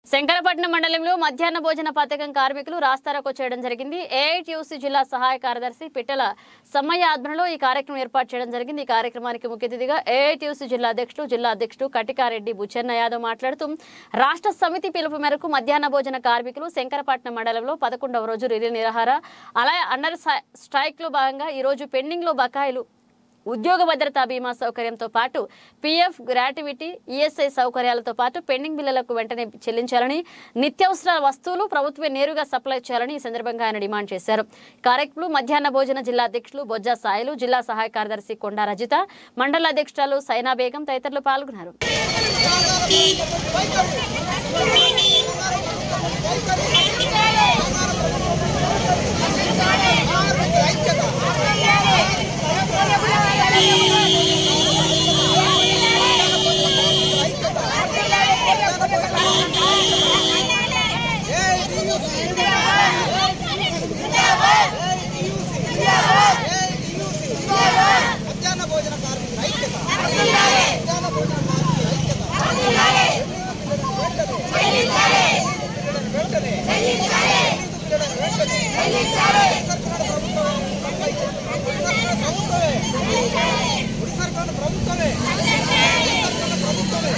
శంకరపట్నం మండలంలో మధ్యాహ్న భోజన పథకం కార్మికులు రాస్తారోకో చేయడం జరిగింది ఏఐటియూసీ జిల్లా సహాయ కార్యదర్శి పిట్టల సమ్మయ్య ఆధ్వర్యంలో ఈ కార్యక్రమం ఏర్పాటు చేయడం జరిగింది ఈ కార్యక్రమానికి ముఖ్య అతిథిగా ఏఐటియూసీ జిల్లా అధ్యక్షుడు జిల్లా అధ్యక్షుడు కటికారెడ్డి బుచ్చన్న యాదవ్ మాట్లాడుతూ రాష్ట్ర సమితి పిలుపు మేరకు మధ్యాహ్న భోజన కార్మికులు శంకరపట్నం మండలంలో పదకొండవ రోజు రిలే నిరాహార అలాగే అండర్ స్ట్రైక్ లో భాగంగా ఈ రోజు పెండింగ్ లో బకాయిలు ఉద్యోగ భద్రతా బీమా సౌకర్యంతో పాటు పీఎఫ్ గ్రాట్యుటీ ఈఎస్ఐ సౌకర్యాలతో పాటు పెండింగ్ బిల్లులకు వెంటనే చెల్లించాలని నిత్యావసర వస్తువులు ప్రభుత్వమే నేరుగా సప్లై చేయాలని ఈ సందర్భంగా ఆయన డిమాండ్ చేశారు కార్యక్రమంలో మధ్యాహ్న భోజన జిల్లా అధ్యక్షులు బొజ్జా సాయిలు జిల్లా సహాయ కార్యదర్శి కొండా రజిత మండల అధ్యక్షురాలు సైనా బేగం తదితరులు పాల్గొన్నారు మధ్యాహ్న భోజన కార్మికుల ఐక్యత మధ్యాహ్న భోజన కార్మికుల ఐక్యత వెంటనే వెంటనే ప్రభుత్వమే గుడి సర్కారు ప్రభుత్వమే ప్రభుత్వమే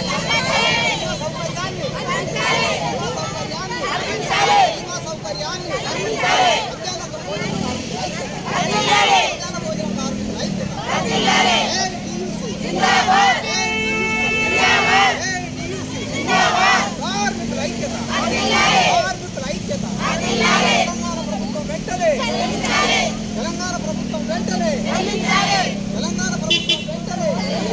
బీమా సౌకర్యాన్ని మధ్యాహ్న భోజన మధ్యాహ్న భోజన కార్మికుల ఐక్యత ఏఐటీయూసీ ఏఐటీయూసీ కార్మికుల ఐక్యత కార్మికుల ఐక్యత తెలంగాణ ప్రభుత్వం వెంటనే తెలంగాణ ప్రభుత్వం వెంటనే తెలంగాణ ప్రభుత్వం వెంటనే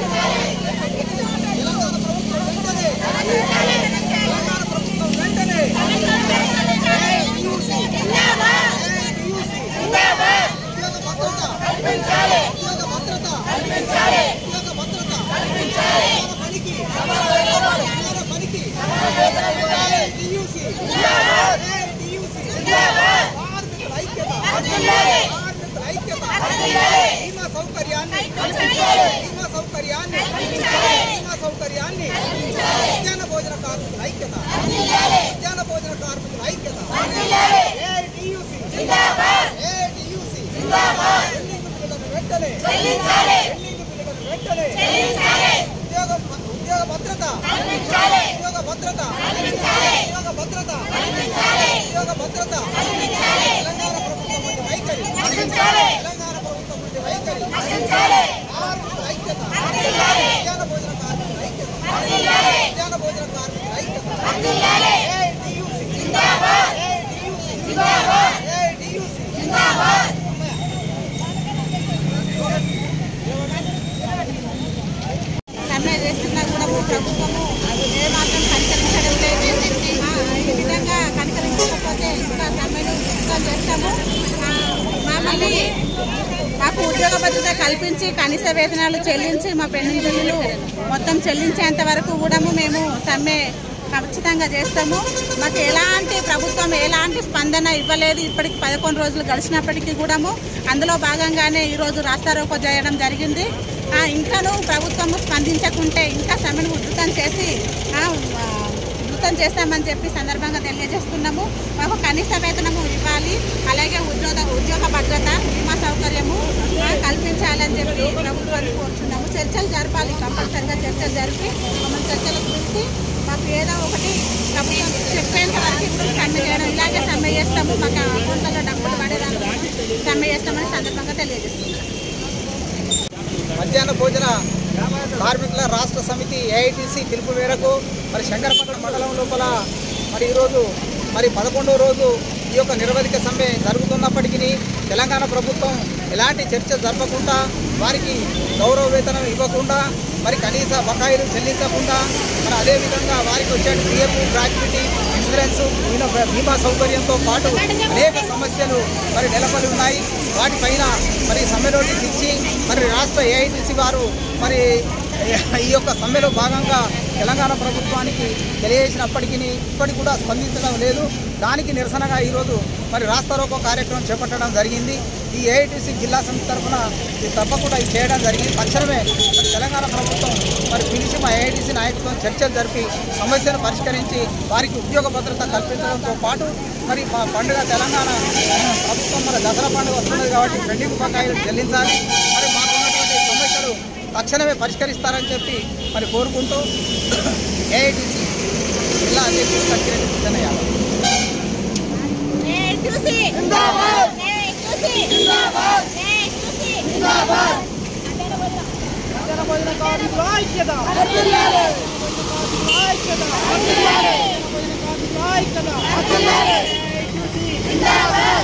తెలంగాణ ప్రభుత్వం వెంటనే తెలంగాణ ప్రభుత్వం వెంటనే ఏఐటీయూసీ ఏఐటీయూసీ ఉద్యోగ భద్రత ఉద్యోగ భద్రత ఉద్యోగ భద్రత ఉద్యోగ పనికి ఉద్యోగ పనికి ఏఐటీయూసీ ఏఐటీయూసీ కార్మికుల ఐక్యత కార్మికుల ఐక్యత బీమా సౌకర్యాన్ని బీమా సౌకర్యాన్ని బీమా సౌకర్యాన్ని మధ్యాహ్న భోజన కార్మికుల ఐక్యత మధ్యాహ్న భోజన కార్మికుల ఐక్యత ఏఐటీయూసీ ఏఐటీయూసీ పెండింగ్ బిల్లులను వెంటనే పెండింగ్ బిల్లులను వెంటనే ఉద్యోగం ఉద్యోగ భద్రత ఉద్యోగ భద్రత ఉద్యోగ భద్రత ఉద్యోగ భద్రత తెలంగాణ ప్రభుత్వం వంటి వైఖరి తెలంగాణ ప్రభుత్వం వంటి వైఖరి కార్మికుల ఐక్యత మధ్యాహ్న భోజన కార్మికుల ఐక్యత మధ్యాహ్న భోజన కార్మికుల ఐక్యత ఏఐటీయూసీ ఏఐటీయూసీ ఏఐటీయూసీ సమ్మె చేస్తున్నా కూడా మా ప్రభుత్వము ఏమాత్రం కనికరించడం లేదు ఆ, ఈ విధంగా కనికరించకపోతే ఇంకా సమ్మెను ఇంకా చేస్తాము ఆ, మమ్మల్ని మాకు ఉద్యోగ భద్రత కల్పించి కనీస వేతనాలు చెల్లించి మా పెండింగ్ బిల్లులు మొత్తం చెల్లించేంత వరకు కూడా మేము సమ్మె ఖచ్చితంగా చేస్తాము మాకు ఎలాంటి ప్రభుత్వం ఎలాంటి స్పందన ఇవ్వలేదు ఇప్పటికి పదకొండు రోజులు గడిచినప్పటికీ కూడాము అందులో భాగంగానే ఈరోజు రాస్తారోకో చేయడం జరిగింది ఆ, ఇంకాను ప్రభుత్వము స్పందించకుంటే ఇంకా సమ్మెను ఉధృతం చేసి ఆ, ఆ, ఉధృతం చేస్తామని చెప్పి సందర్భంగా తెలియజేస్తున్నాము మాకు కనీస వేతనము ఇవ్వాలి అలాగే ఉద్యోగ ఉద్యోగ భద్రత బీమా సౌకర్యము ఆ, కల్పించాలని చెప్పి ప్రభుత్వాన్ని కోరుతున్నాము చర్చలు జరపాలి కంపల్సరిగా చర్చలు జరిపి మమ్మల్ని చర్చలు పిలిచి మాకు ఏదో ఒకటి ప్రభుత్వం చెప్పేంత వరకు ఇప్పుడు సమ్మె చేయడం ఇలాగే సమ్మె చేస్తాము మాకు అకౌంట్లలో డబ్బులు పడేదానికి సమ్మె చేస్తామని సందర్భంగా తెలియజేస్తున్నాము మధ్యాహ్న భోజన కార్మికుల రాష్ట్ర సమితి ఏఐటీసీ పిలుపు మేరకు మరి శంకరపట్నం మండలం లోపల మరి ఈరోజు మరి పదకొండవ రోజు ఈ యొక్క నిరవధిక సమ్మె జరుగుతున్నప్పటికీ తెలంగాణ ప్రభుత్వం ఎలాంటి చర్చ జరపకుండా వారికి గౌరవ వేతనం ఇవ్వకుండా మరి కనీస బకాయిలు చెల్లించకుండా మరి అదేవిధంగా వారికి వచ్చే పిఎఫ్ గ్రాట్యుటీ ఇన్సూరెన్స్ బీమా- బీమా సౌకర్యంతో పాటు అనేక సమస్యలు మరి నెలకొని ఉన్నాయి వాటిపైన మరి సమ్మె నోటీస్ ఇచ్చి మరి రాష్ట్ర ఏఐటీసీ వారు మరి ఈ యొక్క సమ్మెలో భాగంగా తెలంగాణ ప్రభుత్వానికి తెలియజేసినప్పటికీ ఇప్పటికి కూడా స్పందించడం లేదు దానికి నిరసనగా ఈరోజు మరి రాస్తారోకో కార్యక్రమం చేపట్టడం జరిగింది ఈ ఏఐటీసీ జిల్లా సమితి తరఫున ఇది తప్పకుండా ఇది చేయడం జరిగింది తక్షణమే మరి తెలంగాణ ప్రభుత్వం మరి పిలిచి మా ఏఐటీసీ నాయకులతో చర్చలు జరిపి సమస్యను పరిష్కరించి వారికి ఉద్యోగ భద్రత కల్పించడంతో పాటు మరి మా పండుగ తెలంగాణ ప్రభుత్వం మన దసరా పండుగ వస్తున్నది కాబట్టి పెండింగ్ బకాయిలు చెల్లించాలి మరి మాకున్నటువంటి సమస్యలు తక్షణమే పరిష్కరిస్తారని చెప్పి మరి కోరుకుంటూ ఏఐటీసీ జిల్లా అధ్యక్షుడు సత్యరెడ్డి కృష్ణ యాదవ్ చూసి చూసి చూసి భోజన కార్మికుల ఐక్యత ఐక్యత ఐక్యత